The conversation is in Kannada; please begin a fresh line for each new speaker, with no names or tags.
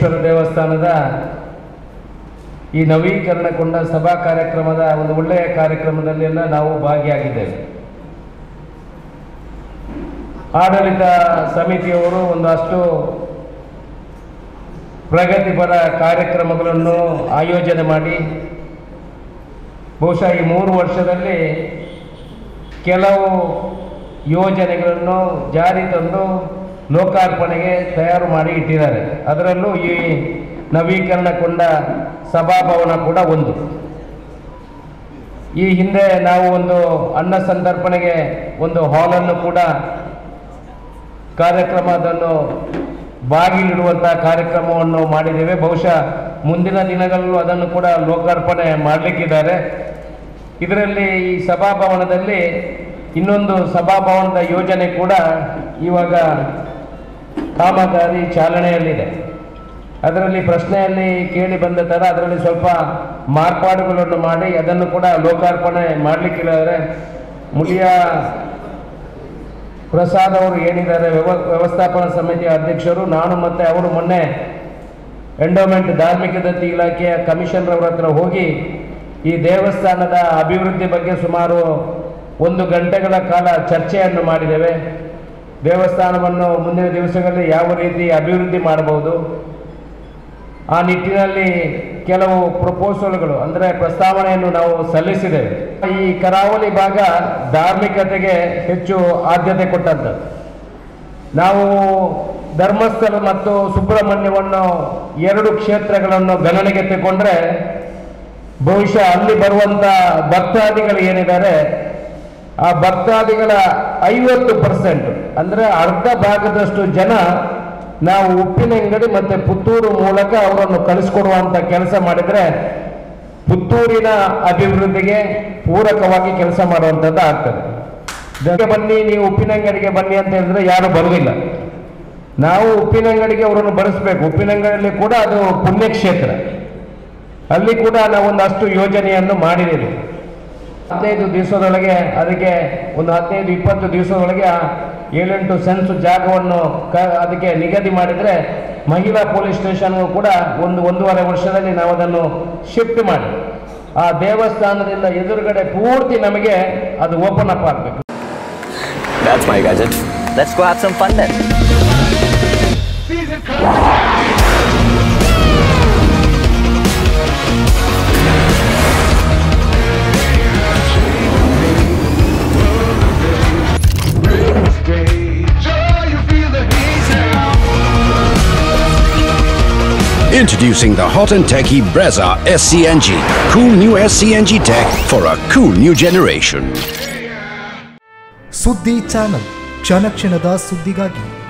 ಬಸವೇಶ್ವರ ದೇವಸ್ಥಾನದ ಈ ನವೀಕರಣಗೊಂಡ ಸಭಾ ಕಾರ್ಯಕ್ರಮದ ಒಂದು ಒಳ್ಳೆಯ ಕಾರ್ಯಕ್ರಮದಲ್ಲೆಲ್ಲ ನಾವು ಭಾಗಿಯಾಗಿದ್ದೇವೆ ಆಡಳಿತ ಸಮಿತಿಯವರು ಒಂದಷ್ಟು ಪ್ರಗತಿಪರ ಕಾರ್ಯಕ್ರಮಗಳನ್ನು ಆಯೋಜನೆ ಮಾಡಿ ಬಹುಶಃ ಈ ಮೂರು ವರ್ಷದಲ್ಲಿ ಕೆಲವು ಯೋಜನೆಗಳನ್ನು ಜಾರಿ ತಂದು ಲೋಕಾರ್ಪಣೆಗೆ ತಯಾರು ಮಾಡಿ ಇಟ್ಟಿದ್ದಾರೆ ಅದರಲ್ಲೂ ಈ ನವೀಕರಣಗೊಂಡ ಸಭಾಭವನ ಕೂಡ ಒಂದು ಈ ಹಿಂದೆ ನಾವು ಒಂದು ಅನ್ನ ಸಂತರ್ಪಣೆಗೆ ಒಂದು ಹಾಲನ್ನು ಕೂಡ ಕಾರ್ಯಕ್ರಮ ಅದನ್ನು ಬಾಗಿಲಿಡುವಂಥ ಕಾರ್ಯಕ್ರಮವನ್ನು ಮಾಡಿದ್ದೇವೆ ಬಹುಶಃ ಮುಂದಿನ ದಿನಗಳಲ್ಲೂ ಅದನ್ನು ಕೂಡ ಲೋಕಾರ್ಪಣೆ ಮಾಡಲಿಕ್ಕಿದ್ದಾರೆ ಇದರಲ್ಲಿ ಈ ಸಭಾಭವನದಲ್ಲಿ ಇನ್ನೊಂದು ಸಭಾಭವನದ ಯೋಜನೆ ಕೂಡ ಇವಾಗ ಕಾಮಗಾರಿ ಚಾಲನೆಯಲ್ಲಿದೆ ಅದರಲ್ಲಿ ಪ್ರಶ್ನೆಯಲ್ಲಿ ಕೇಳಿ ಬಂದ ಥರ ಅದರಲ್ಲಿ ಸ್ವಲ್ಪ ಮಾರ್ಪಾಡುಗಳನ್ನು ಮಾಡಿ ಅದನ್ನು ಕೂಡ ಲೋಕಾರ್ಪಣೆ ಮಾಡಲಿಕ್ಕಿದ್ದಾರೆ ಮುಳಿಯ ಪ್ರಸಾದ್ ಅವರು ಏನಿದ್ದಾರೆ ವ್ಯವ ವ್ಯವಸ್ಥಾಪನಾ ಸಮಿತಿಯ ಅಧ್ಯಕ್ಷರು ನಾನು ಮತ್ತು ಅವರು ಮೊನ್ನೆ ಎಂಡೋಮೆಂಟ್ ಧಾರ್ಮಿಕ ದತ್ತಿ ಇಲಾಖೆಯ ಕಮಿಷನರ್ ಅವರ ಹತ್ರ ಹೋಗಿ ಈ ದೇವಸ್ಥಾನದ ಅಭಿವೃದ್ಧಿ ಬಗ್ಗೆ ಸುಮಾರು ಒಂದು ಗಂಟೆಗಳ ಕಾಲ ಚರ್ಚೆಯನ್ನು ಮಾಡಿದ್ದೇವೆ ದೇವಸ್ಥಾನವನ್ನು ಮುಂದಿನ ದಿವಸಗಳಲ್ಲಿ ಯಾವ ರೀತಿ ಅಭಿವೃದ್ಧಿ ಮಾಡಬಹುದು ಆ ನಿಟ್ಟಿನಲ್ಲಿ ಕೆಲವು ಪ್ರಪೋಸಲ್ಗಳು ಅಂದರೆ ಪ್ರಸ್ತಾವನೆಯನ್ನು ನಾವು ಸಲ್ಲಿಸಿದ್ದೇವೆ ಈ ಕರಾವಳಿ ಭಾಗ ಧಾರ್ಮಿಕತೆಗೆ ಹೆಚ್ಚು ಆದ್ಯತೆ ಕೊಟ್ಟಂಥದ್ದು ನಾವು ಧರ್ಮಸ್ಥಳ ಮತ್ತು ಸುಬ್ರಹ್ಮಣ್ಯವನ್ನು ಎರಡು ಕ್ಷೇತ್ರಗಳನ್ನು ಗಣನೆಗೆ ತಗೊಂಡ್ರೆ ಬಹುಶಃ ಅಲ್ಲಿ ಬರುವಂಥ ಭಕ್ತಾದಿಗಳು ಏನಿದ್ದಾರೆ ಆ ಭಕ್ತಾದಿಗಳ ಐವತ್ತು ಪರ್ಸೆಂಟ್ ಅಂದರೆ ಅರ್ಧ ಭಾಗದಷ್ಟು ಜನ ನಾವು ಉಪ್ಪಿನಂಗಡಿ ಮತ್ತು ಪುತ್ತೂರು ಮೂಲಕ ಅವರನ್ನು ಕಳಿಸ್ಕೊಡುವಂಥ ಕೆಲಸ ಮಾಡಿದರೆ ಪುತ್ತೂರಿನ ಅಭಿವೃದ್ಧಿಗೆ ಪೂರಕವಾಗಿ ಕೆಲಸ ಮಾಡುವಂಥದ್ದು ಆಗ್ತದೆ ಇದಕ್ಕೆ ಬನ್ನಿ ನೀವು ಉಪ್ಪಿನಂಗಡಿಗೆ ಬನ್ನಿ ಅಂತ ಹೇಳಿದ್ರೆ ಯಾರು ಬರುವುದಿಲ್ಲ ನಾವು ಉಪ್ಪಿನಂಗಡಿಗೆ ಅವರನ್ನು ಬರೆಸ್ಬೇಕು ಉಪ್ಪಿನಂಗಡಿಯಲ್ಲಿ ಕೂಡ ಅದು ಪುಣ್ಯಕ್ಷೇತ್ರ ಅಲ್ಲಿ ಕೂಡ ನಾವು ಒಂದಷ್ಟು ಯೋಜನೆಯನ್ನು ಮಾಡಿದ್ದೀವಿ ಹದಿನೈದು ದಿವಸದೊಳಗೆ ಅದಕ್ಕೆ ಒಂದು ಹದಿನೈದು ಇಪ್ಪತ್ತು ದಿವಸದೊಳಗೆ ಆ ಏಳೆಂಟು ಸೆನ್ಸ್ ಜಾಗವನ್ನು ಕ ಅದಕ್ಕೆ ನಿಗದಿ ಮಾಡಿದರೆ ಮಹಿಳಾ ಪೊಲೀಸ್ ಸ್ಟೇಷನ್ಗೂ ಕೂಡ ಒಂದು ಒಂದೂವರೆ ವರ್ಷದಲ್ಲಿ ನಾವು ಅದನ್ನು ಶಿಫ್ಟ್ ಮಾಡಿ ಆ ದೇವಸ್ಥಾನದಿಂದ ಎದುರುಗಡೆ ಪೂರ್ತಿ ನಮಗೆ ಅದು ಓಪನ್ ಅಪ್ ಆಗಬೇಕು
That's my gadget. Let's go have some fun then.
Introducing the hot and techy Brezza SCNG. Cool new SCNG tech for a cool new generation.
ಸುದ್ದಿ ಚಾನಲ್ ಕ್ಷಣ ಕ್ಷಣದ ಸುದ್ದಿಗಾಗಿ